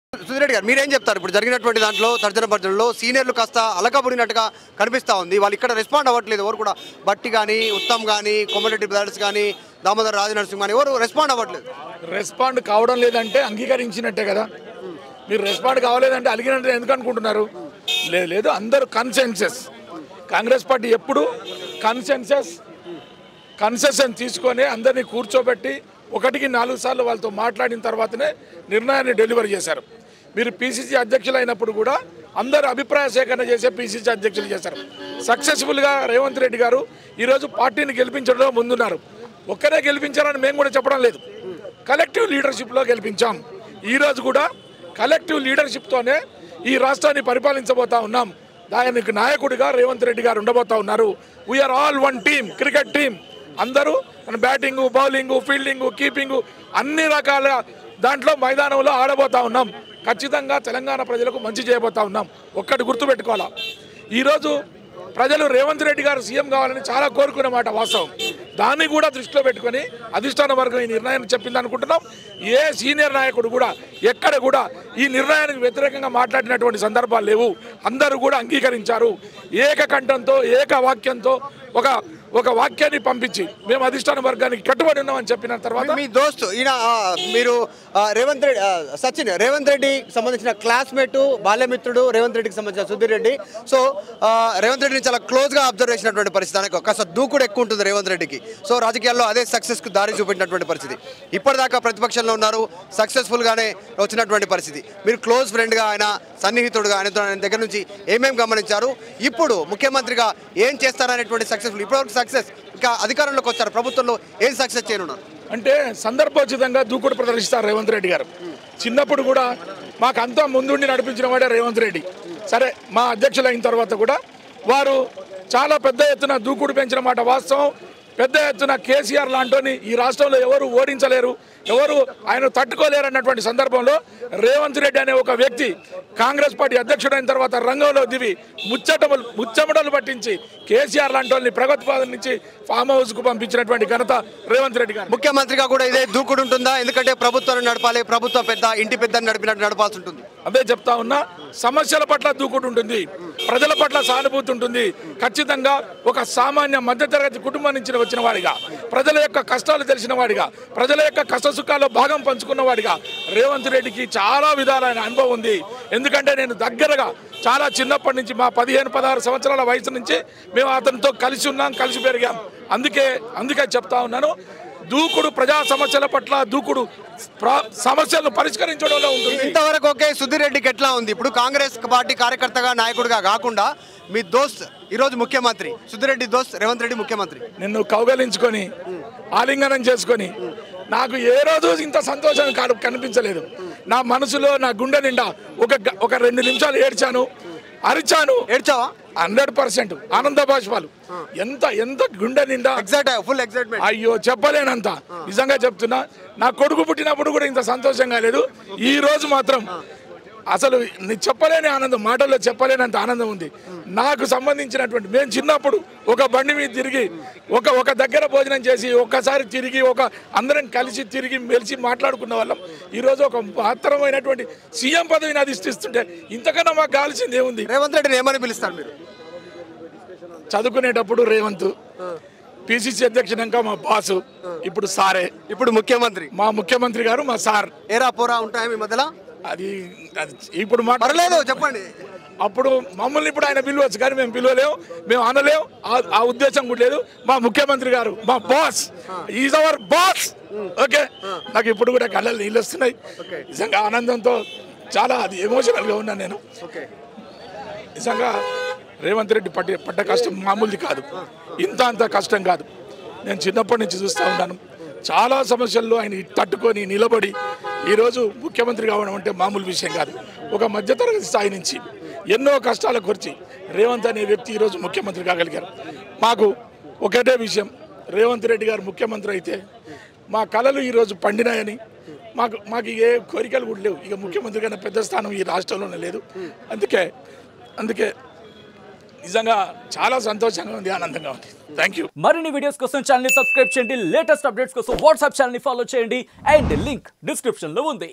సుధిరెడ్డి గారు మీరేం చెప్తారు ఇప్పుడు జరిగినటువంటి దాంట్లో తర్జన భర్జనలో సీనియర్లు కాస్త అలకబడినట్టుగా కనిపిస్తా ఉంది వాళ్ళు ఇక్కడ రెస్పాండ్ అవ్వట్లేదు ఎవరు కూడా బట్టి కానీ ఉత్తమ్ కానీ కొమ్మరెడ్డి బ్రదర్స్ కానీ దామోదర్ రాజనరసింహ కానీ ఎవరు రెస్పాండ్ అవ్వట్లేదు రెస్పాండ్ కావడం లేదంటే అంగీకరించినట్టే కదా మీరు రెస్పాండ్ కావలేదంటే అలిగినట్టు ఎందుకు అనుకుంటున్నారు లేదు లేదు అందరూ కన్సెన్సెస్ కాంగ్రెస్ పార్టీ ఎప్పుడు కన్సెన్సెస్ కన్సెషన్ తీసుకొని అందరినీ కూర్చోబెట్టి ఒకటికి నాలుగు సార్లు వాళ్ళతో మాట్లాడిన తర్వాతనే నిర్ణయాన్ని డెలివరీ చేశారు మీరు పిసిసి అధ్యక్షులు అయినప్పుడు కూడా అందరు అభిప్రాయ సేకరణ చేసే పిసిసి అధ్యక్షులు చేశారు సక్సెస్ఫుల్గా రేవంత్ రెడ్డి గారు ఈరోజు పార్టీని గెలిపించడంలో ముందున్నారు ఒక్కరే గెలిపించారని మేము కూడా చెప్పడం లేదు కలెక్టివ్ లీడర్షిప్లో గెలిపించాం ఈరోజు కూడా కలెక్టివ్ లీడర్షిప్తోనే ఈ రాష్ట్రాన్ని పరిపాలించబోతా ఉన్నాం దానికి నాయకుడిగా రేవంత్ రెడ్డి గారు ఉండబోతా ఉన్నారు we are all one team cricket team అందరూ బ్యాటింగ్ బౌలింగ్ ఫీల్డింగ్ కీపింగ్ అన్ని రకాల దాంట్లో మైదానంలో ఆడబోతా ఉన్నాం ఖచ్చితంగా తెలంగాణ ప్రజలకు మంచి చేయబోతా ఉన్నాం ఒక్కటి గుర్తుపెట్టుకోవాలా ఈరోజు ప్రజలు రేవంత్ రెడ్డి గారు సీఎం కావాలని చాలా కోరుకునే మాట వాస్తవం దాన్ని కూడా దృష్టిలో పెట్టుకొని అధిష్టాన వర్గం ఈ నిర్ణయాన్ని చెప్పింది అనుకుంటున్నాం ఏ సీనియర్ నాయకుడు కూడా ఎక్కడ కూడా ఈ నిర్ణయానికి వ్యతిరేకంగా మాట్లాడినటువంటి సందర్భాలు లేవు అందరూ కూడా అంగీకరించారు ఏకకంఠంతో ఏక వాక్యంతో ఒక ఒక వాక్యాన్ని పంపించి మేము అధిష్టాన వర్గానికి కట్టుబడి ఉన్నామని చెప్పిన తర్వాత మీ దోస్తు ఈయన ఆ, మీరు ఆ, రేవంత్ రెడ్డి ఆ, సచిన్ రేవంత్ రెడ్డి సంబంధించిన క్లాస్మేట్ బాల్యమిత్రుడు రేవంత్ రెడ్డికి సంబంధించిన సుధీర్ రెడ్డి సో ఆ, రేవంత్ రెడ్డిని చాలా క్లోజ్ గా అబ్జర్వ్ చేసినటువంటి పరిస్థితి ఆయనకు కాస్త దూకుడు ఎక్కువ ఉంటుంది రేవంత్ రెడ్డికి సో రాజకీయాల్లో అదే సక్సెస్ కు దారి చూపెట్టినటువంటి పరిస్థితి ఇప్పటిదాకా ప్రతిపక్షంలో ఉన్నారు సక్సెస్ఫుల్ గానే వచ్చినటువంటి పరిస్థితి మీరు క్లోజ్ ఫ్రెండ్ గా ఆయన సన్నిహితుడుగా ఆయనతో ఆయన దగ్గర నుంచి ఏమేం గమనించారు ఇప్పుడు ముఖ్యమంత్రిగా ఏం చేస్తారనేటువంటి సక్సెస్ఫుల్ ఇప్పటివరకు సక్సెస్ ఇంకా అధికారంలోకి వచ్చారు ప్రభుత్వంలో ఏం సక్సెస్ చేయనున్నారు అంటే సందర్భోచితంగా దూకుడు ప్రదర్శిస్తారు రేవంత్ రెడ్డి గారు చిన్నప్పుడు కూడా మాకు అంతా ముందుండి నడిపించిన వాడే రేవంత్ రెడ్డి సరే మా అధ్యక్షులు అయిన తర్వాత కూడా వారు చాలా పెద్ద ఎత్తున దూకుడు పెంచిన మాట వాస్తవం పెద్ద ఎత్తున కేసీఆర్ లాంటోని ఈ రాష్ట్రంలో ఎవరు ఓడించలేరు ఎవరు ఆయన తట్టుకోలేరు అన్నటువంటి సందర్భంలో రేవంత్ రెడ్డి అనే ఒక వ్యక్తి కాంగ్రెస్ పార్టీ అధ్యక్షుడైన తర్వాత రంగంలో దివి ముచ్చటములు ముచ్చమటలు పట్టించి కేసీఆర్ లాంటి వాళ్ళని ప్రగతిపాదన నుంచి ఫామ్ హౌస్ కు పంపించినటువంటి ఘనత రేవంత్ రెడ్డి గారు ముఖ్యమంత్రిగా కూడా ఇదే దూకుడు ఉంటుందా ఎందుకంటే ప్రభుత్వాన్ని నడపాలి ప్రభుత్వం పెద్ద ఇంటి పెద్ద నడిపినట్టు నడపాల్సి ఉంటుంది అదే చెప్తా ఉన్నా సమస్యల పట్ల దూకుడు ఉంటుంది ప్రజల పట్ల సానుభూతి ఉంటుంది ఖచ్చితంగా ఒక సామాన్య మధ్యతరగతి కుటుంబం నుంచి వచ్చిన వాడిగా ప్రజల యొక్క కష్టాలు తెలిసిన వాడిగా ప్రజల యొక్క కష్ట సుఖాల్లో భాగం పంచుకున్న వాడిగా రేవంత్ రెడ్డికి చాలా విధాలైన అనుభవం ఉంది ఎందుకంటే నేను దగ్గరగా చాలా చిన్నప్పటి నుంచి మా పదిహేను పదహారు సంవత్సరాల వయసు నుంచి మేము అతనితో కలిసి ఉన్నాం కలిసి పెరిగాం అందుకే అందుకే చెప్తా ఉన్నాను దూకుడు ప్రజా సమస్యల పట్ల దూకుడు ప్ర- సమస్యలను పరిష్కరించడంలో ఉంటుంది ఇంతవరకు ఓకే సుధీర్ రెడ్డికి ఎట్లా ఉంది ఇప్పుడు కాంగ్రెస్ పార్టీ కార్యకర్తగా నాయకుడిగా కాకుండా మీ దోస్త్ ఈరోజు ముఖ్యమంత్రి సుధీర్ రెడ్డి దోస్త్ రేవంత్ రెడ్డి ముఖ్యమంత్రి నిన్ను కౌగలించుకొని ఆలింగనం చేసుకొని నాకు ఏ రోజు ఇంత సంతోషం కాదు కనిపించలేదు నా మనసులో నా గుండె నిండా ఒక గ- ఒక రెండు నిమిషాలు ఏడ్చాను అరిచాను ఏడ్చావా హండ్రెడ్ పర్సెంట్ ఆనంద బాష్పాలు ఎంత ఎంత గుండె నిండా ఎగ్జైట్ ఫుల్ ఎగ్జైట్మెంట్ అయ్యో చెప్పలేనంత నిజంగా చెప్తున్నా నా కొడుకు పుట్టినప్పుడు కూడా ఇంత సంతోషంగా లేదు ఈ రోజు మాత్రం అసలు నీ చెప్పలేని ఆనందం మాటల్లో చెప్పలేనంత ఆనందం ఉంది నాకు సంబంధించినటువంటి మేము చిన్నప్పుడు ఒక బండి మీద తిరిగి ఒక ఒక దగ్గర భోజనం చేసి ఒక్కసారి తిరిగి ఒక అందరం కలిసి తిరిగి మెలిసి మాట్లాడుకున్న వాళ్ళం ఈరోజు ఒక మాత్రమైనటువంటి సీఎం పదవిని అధిష్టిస్తుంటే ఇంతకన్నా మాకు కావాల్సింది ఏముంది రేవంత్ రెడ్డిని ఏమని పిలుస్తారు మీరు చదువుకునేటప్పుడు రేవంత్ పిసిసి అధ్యక్షునిక మా బాసు ఇప్పుడు సారే ఇప్పుడు ముఖ్యమంత్రి మా ముఖ్యమంత్రి గారు మా సార్ ఏరా పోరా ఉంటాయా మీ మధ్యలో అది అది ఇప్పుడు మాట పర్లేదు చెప్పండి అప్పుడు మమ్మల్ని ఇప్పుడు ఆయన పిలవచ్చు కానీ మేము పిలవలేము మేము అనలేము ఆ- ఆ ఉద్దేశం కూడా లేదు మా ముఖ్యమంత్రి గారు మా boss is our boss okay నాకు ఇప్పుడు కూడా కళ్ళలు నీళ్ళు వస్తున్నాయి నిజంగా ఆనందంతో చాలా అది ఎమోషనల్గా ఉన్నాను నేను ఓకే నిజంగా రేవంత్ రెడ్డి పడ్డ పడ్డ కష్టం మామూలుది కాదు ఇంత అంత కష్టం కాదు నేను చిన్నప్పటి నుంచి చూస్తూ ఉన్నాను చాలా సమస్యల్లో ఆయన తట్టుకొని నిలబడి ఈరోజు ముఖ్యమంత్రి కావడం అంటే మామూలు విషయం కాదు ఒక మధ్యతరగతి స్థాయి నుంచి ఎన్నో కష్టాలకు వచ్చి రేవంత్ అనే వ్యక్తి ఈరోజు ముఖ్యమంత్రి కాగలిగారు మాకు ఒకటే విషయం రేవంత్ రెడ్డి గారు ముఖ్యమంత్రి అయితే మా కళలు ఈరోజు పండినాయని మాకు మాకు ఏ కోరికలు కూడా లేవు ఇక ముఖ్యమంత్రి కన్నా పెద్ద స్థానం ఈ రాష్ట్రంలోనే లేదు అందుకే అందుకే నిజంగా చాలా సంతోషంగా ఉంది ఆనందంగా ఉంది థ్యాంక్ యూ మరిన్ని వీడియోస్ కోసం ఛానల్ సబ్స్క్రైబ్ చేయండి లేటెస్ట్ అప్డేట్స్ కోసం వాట్సాప్ ఛానల్ ఫాలో చేయండి అండ్ లింక్ డిస్క్రిప్షన్ లో ఉంది